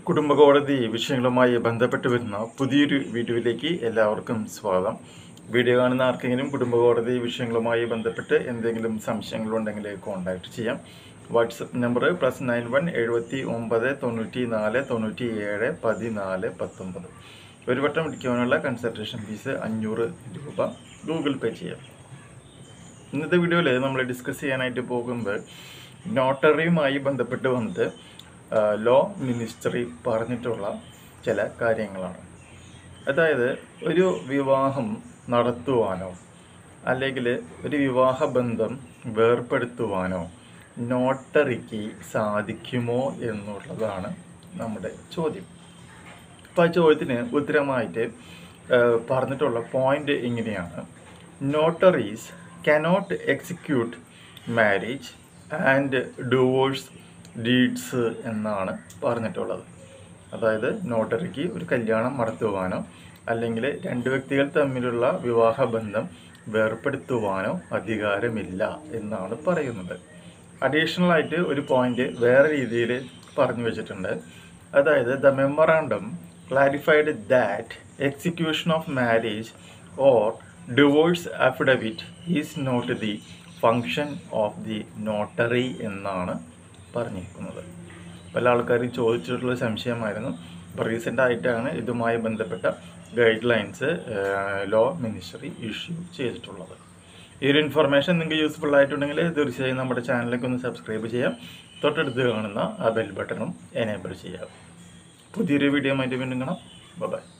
കുടുംബ കോടതി വിഷയങ്ങളുമായി ബന്ധപ്പെട്ട് വരുന്ന പുതിയൊരു വീഡിയോയിലേക്ക് എല്ലാവർക്കും സ്വാഗതം വീഡിയോ കാണുന്ന ആർക്കെങ്കിലും കുടുംബ കോടതി വിഷയങ്ങളുമായി ബന്ധപ്പെട്ട് എന്തെങ്കിലും സംശയങ്ങളുണ്ടെങ്കിൽ കോൺടാക്ട് ചെയ്യാം WhatsApp number plus nine one എഴുപത്തി ഒമ്പത് തൊണ്ണൂറ്റി നാല് തൊണ്ണൂറ്റി ഏഴ് പതിനാല് പത്തൊമ്പത് ഒരു വട്ടം വിളിക്കുവാനുള്ള കൺസൾട്ടേഷൻ ഫീസ് അഞ്ഞൂറ് രൂപ ഗൂഗിൾ പേ ചെയ്യാം ഇന്നത്തെ വീഡിയോയിൽ നമ്മൾ ഡിസ്കസ് ചെയ്യാനായിട്ട് പോകുമ്പോൾ നോട്ടറിയുമായി ബന്ധപ്പെട്ട് വന്നിട്ട് ലോ മിനിസ്റ്ററി പറഞ്ഞിട്ടുള്ള ചില കാര്യങ്ങളാണ് അതായത് ഒരു വിവാഹം നടത്തുവാനോ അല്ലെങ്കിൽ ഒരു വിവാഹ ബന്ധം വേർപ്പെടുത്തുവാനോ നോട്ടറിക്ക് സാധിക്കുമോ എന്നുള്ളതാണ് നമ്മുടെ ചോദ്യം അപ്പോൾ ആ ചോദ്യത്തിന് ഉത്തരമായിട്ട് ഏഹ്, പറഞ്ഞിട്ടുള്ള പോയിന്റ് ഇങ്ങനെയാണ് notaries cannot execute marriage and divorce deeds എന്നാണ് പറഞ്ഞിട്ടുള്ളത് അതായത് നോട്ടറിക്ക് ഒരു കല്യാണം നടത്തുവാനോ അല്ലെങ്കിൽ രണ്ട് വ്യക്തികൾ തമ്മിലുള്ള വിവാഹ ബന്ധം വേർപ്പെടുത്തുവാനോ അധികാരമില്ല എന്നാണ് പറയുന്നത് അഡീഷണൽ ആയിട്ട് ഒരു പോയിന്റ് വേറെ രീതിയിൽ പറഞ്ഞു വെച്ചിട്ടുണ്ട് അതായത് the memorandum clarified that execution of marriage or divorce affidavit is not the function of the notary എന്നാണ് പറഞ്ഞിരിക്കുന്നത് പല ആൾക്കാരും ചോദിച്ചിട്ടുള്ള സംശയമായിരുന്നു ഇപ്പോൾ റീസെൻ്റ് ആയിട്ടാണ് ഇതുമായി ബന്ധപ്പെട്ട guidelines law ministry issue ചെയ്തിട്ടുള്ളത് ഈ ഒരു ഇൻഫർമേഷൻ നിങ്ങൾക്ക് യൂസ്ഫുൾ ആയിട്ടുണ്ടെങ്കിൽ തീർച്ചയായും നമ്മുടെ ചാനലിലേക്ക് ഒന്ന് സബ്സ്ക്രൈബ് ചെയ്യാം തൊട്ടടുത്ത് കാണുന്ന ആ ബെൽ ബട്ടണും എനേബിൾ ചെയ്യാം പുതിയൊരു വീഡിയോ ആയിട്ട് വീണ്ടും കാണാം ബൈ